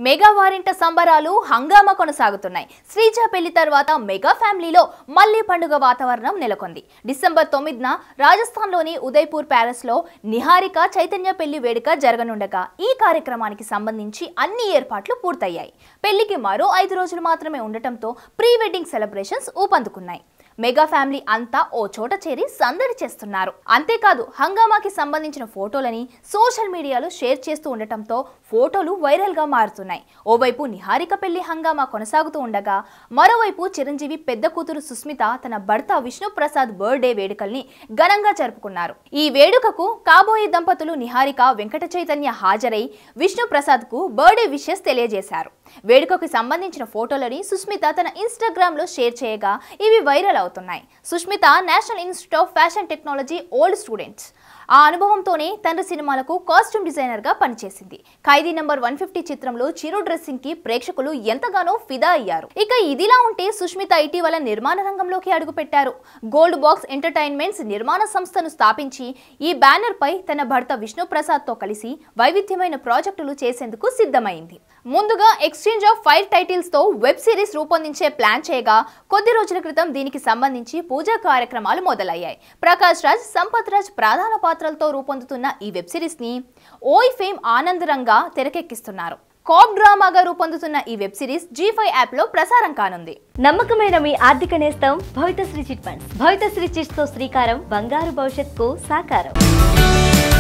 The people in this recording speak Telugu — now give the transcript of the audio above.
మెగా వారింట సంబరాలు హంగామా కొనసాగుతున్నాయి శ్రీజ పెళ్లి తర్వాత మెగా ఫ్యామిలీలో మళ్లీ పండుగ వాతావరణం నెలకొంది డిసెంబర్ తొమ్మిదిన రాజస్థాన్లోని ఉదయ్పూర్ ప్యాలెస్ లో నిహారిక చైతన్య పెళ్లి వేడుక జరగనుండగా ఈ కార్యక్రమానికి సంబంధించి అన్ని ఏర్పాట్లు పూర్తయ్యాయి పెళ్లికి మరో ఐదు రోజులు మాత్రమే ఉండటంతో ప్రీ వెడ్డింగ్ సెలబ్రేషన్స్ ఊపందుకున్నాయి మెగా ఫ్యామిలీ అంతా ఓ చోట చేరి సందడి చేస్తున్నారు అంతేకాదు హంగామాకి సంబంధించిన ఫోటోలని సోషల్ మీడియాలో షేర్ చేస్తూ ఉండటంతో ఫోటోలు వైరల్ గా మారుతున్నాయి ఓవైపు నిహారిక పెళ్లి హంగామా కొనసాగుతూ ఉండగా మరోవైపు చిరంజీవి పెద్ద కూతురు సుస్మిత తన భర్త విష్ణు ప్రసాద్ బర్త్డే వేడుకల్ని ఘనంగా జరుపుకున్నారు ఈ వేడుకకు కాబోయే దంపతులు నిహారిక వెంకట చైతన్య హాజరై విష్ణు ప్రసాద్ కు బర్త్డే విషెస్ తెలియజేశారు వేడుకకు సంబంధించిన ఫోటోలని సుస్మిత తన ఇన్స్టాగ్రామ్ లో షేర్ చేయగా ఇవి వైరల్ అవుతున్నాయి Sushmita national institute of fashion technology old students ఆ అనుభవంతోనే తండ్రి సినిమాలకు కాస్ట్యూమ్ డిజైనర్ గా పనిచేసింది ఖైదీ నంబర్ వన్ ఫిఫ్టీ చిత్రంలో చిరు డ్రెస్సింగ్ కి ప్రేక్షకులు ఎంతగానో ఫిదా అయ్యారు ఇక ఇదిలా ఉంటే సుష్మిత ఇటీవల నిర్మాణ రంగంలోకి అడుగుపెట్టారు గోల్డ్ బాక్స్ ఎంటర్టైన్మెంట్స్ నిర్మాణ సంస్థను స్థాపించి ఈ బ్యానర్ పై తన భర్త విష్ణు ప్రసాద్ తో కలిసి వైవిధ్యమైన ప్రాజెక్టులు చేసేందుకు సిద్ధమైంది ముందుగా ఎక్స్చేంజ్ ఆఫ్ ఫైర్ టైటిల్స్ తో వెబ్ సిరీస్ రూపొందించే ప్లాన్ చేయగా కొద్ది రోజుల క్రితం దీనికి సంబంధించి పూజా కార్యక్రమాలు మొదలయ్యాయి ప్రకాష్ రాజ్ సంపత్ రాజ్ ప్రధాన పాత్రలతో రూపొందుతున్న ఈ వెబ్ సిరీస్ ని ఓయ్ ఫేమ్ ఆనందరంగా తెరకెక్కిస్తున్నారు కాప్ డ్రామాగా రూపొందుతున్న ఈ web series Zee five app లో ప్రసారం కానుంది నమ్మకమైన మీ ఆర్థిక నేస్తం Bhavithasri chit funds Bhavithasri chits తో శ్రీకారం బంగారు భవిష్యత్కు సాకారం